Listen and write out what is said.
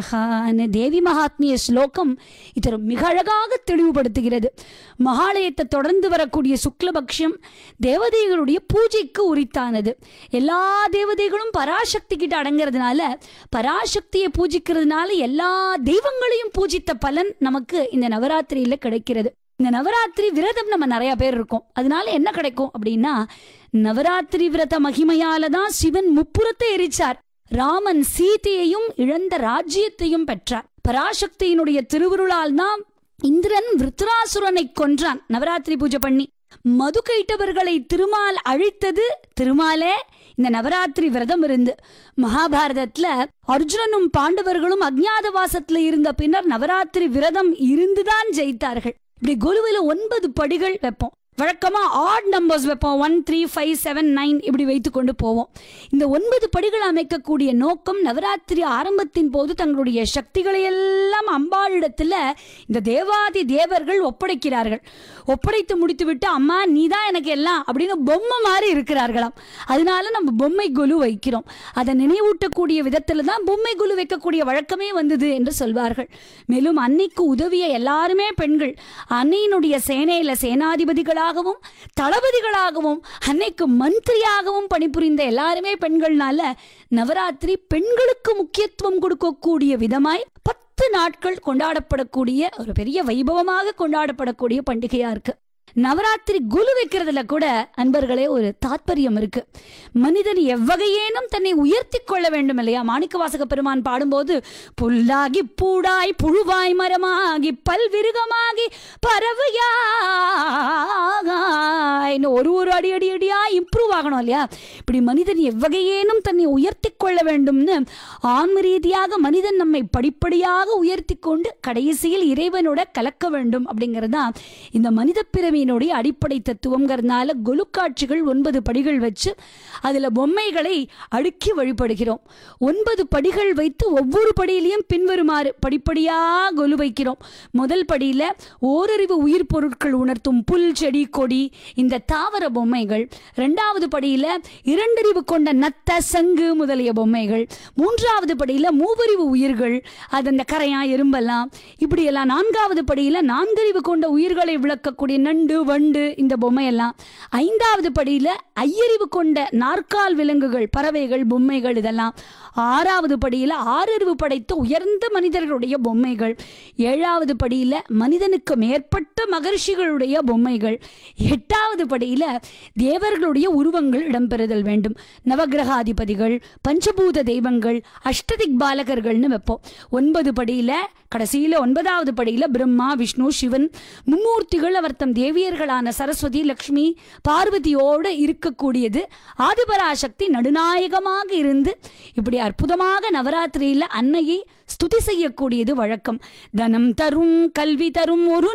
மகான தேவி மகாத்மிய ஸ்லோகம் இதை மிக அழகாக தெளிவுபடுத்துகிறது மகாலயத்தை தொடர்ந்து வரக்கூடிய சுக்லபக்ஷம் தேவதைகளுடைய பூஜைக்கு உரித்தானது எல்லா தேவதைகளும் பராசக்தி கிட்ட அடங்கிறதுனால பராசக்தியை பூஜிக்கிறதுனால எல்லா தெய்வங்களையும் பூஜித்த பலன் நமக்கு இந்த நவராத்திரியில கிடைக்கிறது இந்த நவராத்திரி விரதம் நம்ம நிறைய பேர் இருக்கோம் அதனால என்ன கிடைக்கும் அப்படின்னா நவராத்திரி விரத மகிமையால தான் சிவன் முப்புறத்தை எரிச்சார் ராமன் சீதையையும் இழந்த ராஜ்யத்தையும் பெற்றார் பராசக்தியினுடைய திருவுருளால் தான் இந்திரன் விருத்ராசுரனை கொன்றான் நவராத்திரி பூஜை பண்ணி மது கைட்டவர்களை திருமால் அழித்தது திருமாலே இந்த நவராத்திரி விரதம் இருந்து மகாபாரதத்துல அர்ஜுனனும் பாண்டவர்களும் அஜ்ஞாதவாசத்துல இருந்த பின்னர் நவராத்திரி விரதம் இருந்துதான் ஜெயித்தார்கள் இப்படி குருவில ஒன்பது படிகள் வைப்போம் வழக்கமா ஆட் நம்பர்ஸ் வைப்போம் one three five seven nine இப்படி வைத்து கொண்டு போவோம் இந்த ஒன்பது படிகள் அமைக்கக்கூடிய நோக்கம் நவராத்திரி ஆரம்பத்தின் போது தங்களுடைய சக்திகளை எல்லாம் அம்பாளிடத்துல இந்த தேவாதி தேவர்கள் ஒப்படைக்கிறார்கள் ஒப்படைத்து முடித்துவிட்டு அம்மா நீ தான் எனக்கு எல்லாம் அப்படின்னு பொம்மை மாதிரி இருக்கிறார்களாம் அதனால நம்ம பொம்மை குலு வைக்கிறோம் அதை நினைவூட்டக்கூடிய விதத்துல தான் பொம்மை குலு வைக்கக்கூடிய வழக்கமே வந்தது என்று சொல்வார்கள் மேலும் அன்னைக்கு உதவிய எல்லாருமே பெண்கள் அன்னையினுடைய சேனையில சேனாதிபதிகளாகவும் தளபதிகளாகவும் அன்னைக்கு மந்திரியாகவும் பணிபுரிந்த எல்லாருமே பெண்கள்னால நவராத்திரி பெண்களுக்கு முக்கியத்துவம் கொடுக்கக்கூடிய விதமாய் பத்து நாட்கள் கொண்டாடப்படக்கூடிய ஒரு பெரிய வைபவமாக கொண்டாடப்படக்கூடிய பண்டிகையா இருக்கு நவராத்திரி குலு வைக்கிறதுல கூட அன்பர்களே ஒரு தாத்பரியம் இருக்கு மனிதன் எவ்வகையேனும் தன்னை உயர்த்தி கொள்ள வேண்டும் இல்லையா மாணிக்க வாசக பெருமான் பாடும்போது புல்லாகி பூடாய் புழுவாய் மரமாகி பல்விருகமாகி பறவையாய் ஒரு ஒரு அடி அடி அடியா இம்ப்ரூவ் ஆகணும் இல்லையா இப்படி மனிதன் எவ்வகையேனும் தன்னை உயர்த்தி கொள்ள வேண்டும்னு ஆன்ம ரீதியாக மனிதன் நம்மை படிப்படியாக உயர்த்தி கொண்டு கடைசியில் இறைவனோட கலக்க வேண்டும் அப்படிங்கிறது தான் இந்த மனித பிறவியினுடைய அடிப்படை தத்துவங்கிறதுனால கொலு காட்சிகள் ஒன்பது படிகள் வச்சு அதில் பொம்மைகளை அடுக்கி வழிபடுகிறோம் ஒன்பது படிகள் வைத்து ஒவ்வொரு படியிலையும் பின்வருமாறு படிப்படியாக கொலு வைக்கிறோம் முதல் படியில் ஓரறிவு உயிர் பொருட்கள் உணர்த்தும் புல் செடி கொடி இந்த தாவர பொம்மைகள் ரெண்டாவது படியில் இரண்டறிவு கொண்ட நத்த சங்கு முதலிய பொம்மைகள் மூன்றாவது படியில் மூவறிவு உயிர்கள் அது அந்த கரையான் எறும்பெல்லாம் இப்படியெல்லாம் நான்காவது படியில் நான்கறிவு கொண்ட உயிர்களை விளக்கக்கூடிய நண்டு வண்டு இந்த பொம்மையெல்லாம் ஐந்தாவது படியில் ஐயறிவு கொண்ட நாற்கால் விலங்குகள் பறவைகள் பொம்மைகள் இதெல்லாம் ஆறாவது படியில் ஆறறிவு படைத்த உயர்ந்த மனிதர்களுடைய பொம்மைகள் ஏழாவது படியில் மனிதனுக்கு மேற்பட்ட மகர்ஷிகளுடைய பொம்மைகள் எட்டாவது படியில் தேவர்களுடைய உருவங்கள் இடம்பெறுதல் வேண்டும் நவகிரகாதிபதிகள் பஞ்சபூத தெய்வங்கள் அஷ்டதிக் பாலகர்கள்னு வைப்போம் ஒன்பது படியில் கடைசியில் ஒன்பதாவது படியில் பிரம்மா விஷ்ணு சிவன் மும்மூர்த்திகள் அவர் தம் தேவியர்களான சரஸ்வதி லக்ஷ்மி பார்வதியோடு இருக்கக்கூடியது ஆதிபராசக்தி நடுநாயகமாக இருந்து இப்படி அற்புதமாக நவராத்திரியில் அன்னையை ஸ்துதி செய்யக்கூடியது வழக்கம் தனம் தரும் கல்வி தரும் ஒரு